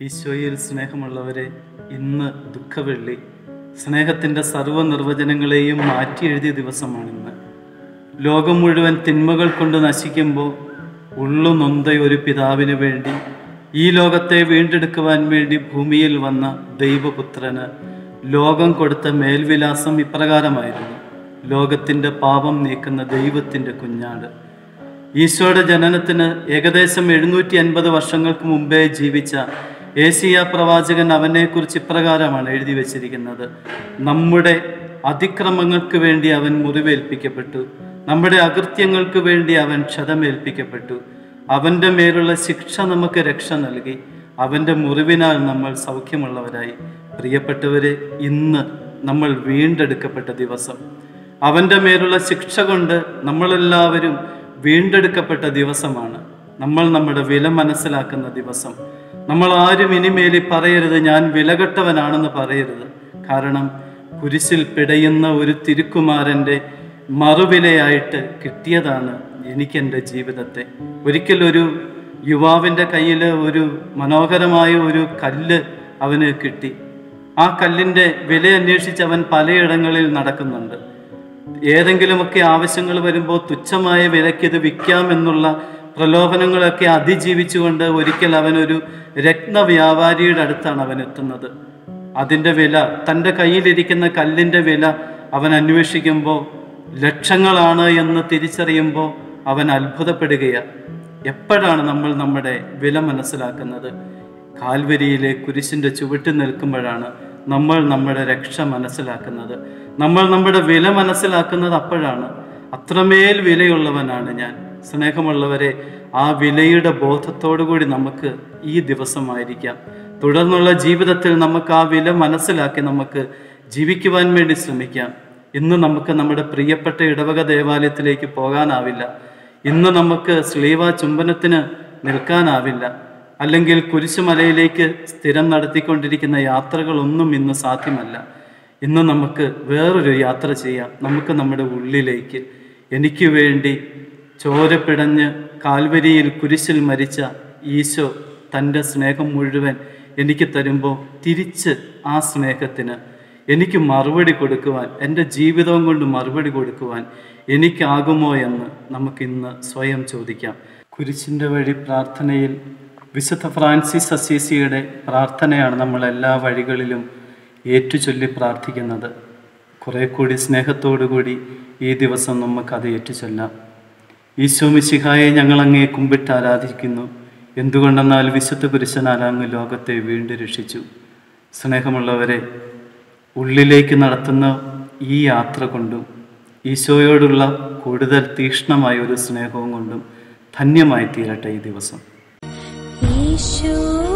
ഈശോയിൽ സ്നേഹമുള്ളവരെ ഇന്ന് ദുഃഖവെള്ളി സ്നേഹത്തിൻ്റെ സർവ്വ നിർവചനങ്ങളെയും മാറ്റി എഴുതിയ ദിവസമാണിന്ന് ലോകം മുഴുവൻ തിന്മകൾ കൊണ്ട് നശിക്കുമ്പോൾ ഉള്ളു നൊന്ത ഒരു പിതാവിന് വേണ്ടി ഈ ലോകത്തെ വീണ്ടെടുക്കുവാൻ വേണ്ടി ഭൂമിയിൽ വന്ന ദൈവപുത്രന് ലോകം കൊടുത്ത മേൽവിലാസം ഇപ്രകാരമായിരുന്നു ലോകത്തിൻ്റെ പാപം നീക്കുന്ന ദൈവത്തിൻ്റെ കുഞ്ഞാട് ഈശോയുടെ ജനനത്തിന് ഏകദേശം എഴുന്നൂറ്റി അൻപത് വർഷങ്ങൾക്ക് മുമ്പേ ജീവിച്ച ഏസിയ പ്രവാചകൻ അവനെക്കുറിച്ച് ഇപ്രകാരമാണ് എഴുതി വച്ചിരിക്കുന്നത് നമ്മുടെ അതിക്രമങ്ങൾക്ക് വേണ്ടി അവൻ മുറിവേൽപ്പിക്കപ്പെട്ടു നമ്മുടെ അകൃത്യങ്ങൾക്ക് വേണ്ടി അവൻ ക്ഷതമേൽപ്പിക്കപ്പെട്ടു അവൻ്റെ മേലുള്ള ശിക്ഷ നമുക്ക് രക്ഷ നൽകി അവൻ്റെ മുറിവിനാൽ നമ്മൾ സൗഖ്യമുള്ളവരായി പ്രിയപ്പെട്ടവരെ ഇന്ന് നമ്മൾ വീണ്ടെടുക്കപ്പെട്ട ദിവസം അവൻ്റെ മേലുള്ള ശിക്ഷ കൊണ്ട് നമ്മളെല്ലാവരും വീണ്ടെടുക്കപ്പെട്ട ദിവസമാണ് നമ്മൾ നമ്മുടെ വില മനസ്സിലാക്കുന്ന ദിവസം നമ്മൾ ആരും ഇനിമേലി പറയരുത് ഞാൻ വിലകെട്ടവനാണെന്ന് പറയരുത് കാരണം കുരിശിൽ പിടയുന്ന ഒരു തിരുക്കുമാരൻ്റെ മറുവിലയായിട്ട് കിട്ടിയതാണ് എനിക്കെൻ്റെ ജീവിതത്തെ ഒരിക്കലൊരു യുവാവിൻ്റെ കയ്യിൽ ഒരു മനോഹരമായ ഒരു കല്ല് അവന് കിട്ടി ആ കല്ലിൻ്റെ വില അന്വേഷിച്ച് അവൻ പലയിടങ്ങളിൽ നടക്കുന്നുണ്ട് ഏതെങ്കിലുമൊക്കെ ആവശ്യങ്ങൾ വരുമ്പോൾ തുച്ഛമായ വിലയ്ക്ക് ഇത് വിൽക്കാം എന്നുള്ള പ്രലോഭനങ്ങളൊക്കെ അതിജീവിച്ചുകൊണ്ട് ഒരിക്കൽ അവനൊരു രത്ന വ്യാപാരിയുടെ അടുത്താണ് അവൻ എത്തുന്നത് അതിൻ്റെ വില തൻ്റെ കയ്യിലിരിക്കുന്ന കല്ലിൻ്റെ വില അവൻ അന്വേഷിക്കുമ്പോൾ ലക്ഷങ്ങളാണ് എന്ന് തിരിച്ചറിയുമ്പോൾ അവൻ അത്ഭുതപ്പെടുകയാണ് എപ്പോഴാണ് നമ്മൾ നമ്മുടെ വില മനസ്സിലാക്കുന്നത് കാൽവരിയിലെ കുരിശിൻ്റെ ചുവട്ടിൽ നിൽക്കുമ്പോഴാണ് നമ്മൾ നമ്മുടെ രക്ഷ മനസ്സിലാക്കുന്നത് നമ്മൾ നമ്മുടെ വില മനസ്സിലാക്കുന്നത് അപ്പോഴാണ് അത്രമേൽ വിലയുള്ളവനാണ് ഞാൻ സ്നേഹമുള്ളവരെ ആ വിലയുടെ ബോധത്തോടു കൂടി നമുക്ക് ഈ ദിവസമായിരിക്കാം തുടർന്നുള്ള ജീവിതത്തിൽ നമുക്ക് ആ വില മനസ്സിലാക്കി നമുക്ക് ജീവിക്കുവാൻ വേണ്ടി ശ്രമിക്കാം ഇന്ന് നമുക്ക് നമ്മുടെ പ്രിയപ്പെട്ട ഇടവക ദേവാലയത്തിലേക്ക് പോകാനാവില്ല ഇന്ന് നമുക്ക് സ്ലീവ ചുംബനത്തിന് നിൽക്കാനാവില്ല അല്ലെങ്കിൽ കുരിശുമലയിലേക്ക് സ്ഥിരം നടത്തിക്കൊണ്ടിരിക്കുന്ന യാത്രകളൊന്നും ഇന്ന് സാധ്യമല്ല ഇന്ന് നമുക്ക് വേറൊരു യാത്ര ചെയ്യാം നമുക്ക് നമ്മുടെ ഉള്ളിലേക്ക് എനിക്ക് വേണ്ടി ചോരപ്പിടഞ്ഞ് കാൽവരിയിൽ കുരിശിൽ മരിച്ച ഈശോ തൻ്റെ സ്നേഹം മുഴുവൻ എനിക്ക് തരുമ്പോൾ തിരിച്ച് ആ സ്നേഹത്തിന് എനിക്ക് മറുപടി കൊടുക്കുവാൻ എൻ്റെ ജീവിതവും കൊണ്ട് മറുപടി കൊടുക്കുവാൻ എനിക്കാകുമോ എന്ന് നമുക്കിന്ന് സ്വയം ചോദിക്കാം കുരിശിൻ്റെ വഴി പ്രാർത്ഥനയിൽ വിശുദ്ധ ഫ്രാൻസിസ് അസീസിയുടെ പ്രാർത്ഥനയാണ് നമ്മൾ എല്ലാ വഴികളിലും ഏറ്റുചൊല്ലി പ്രാർത്ഥിക്കുന്നത് കുറെ കൂടി സ്നേഹത്തോടു കൂടി ഈ ദിവസം നമുക്കത് ഏറ്റുചൊല്ലാം ഈശോ മിശിഹായെ ഞങ്ങൾ അങ്ങേ കുമ്പിട്ട് ആരാധിക്കുന്നു എന്തുകൊണ്ടെന്നാൽ വിശുദ്ധ പുരുഷനാൽ അങ്ങ് ലോകത്തെ വീണ്ടും രക്ഷിച്ചു സ്നേഹമുള്ളവരെ ഉള്ളിലേക്ക് നടത്തുന്ന ഈ യാത്ര കൊണ്ടും ഈശോയോടുള്ള കൂടുതൽ തീക്ഷ്ണമായ ഒരു സ്നേഹവും കൊണ്ടും ധന്യമായി തീരട്ടെ ഈ ദിവസം ഈശോ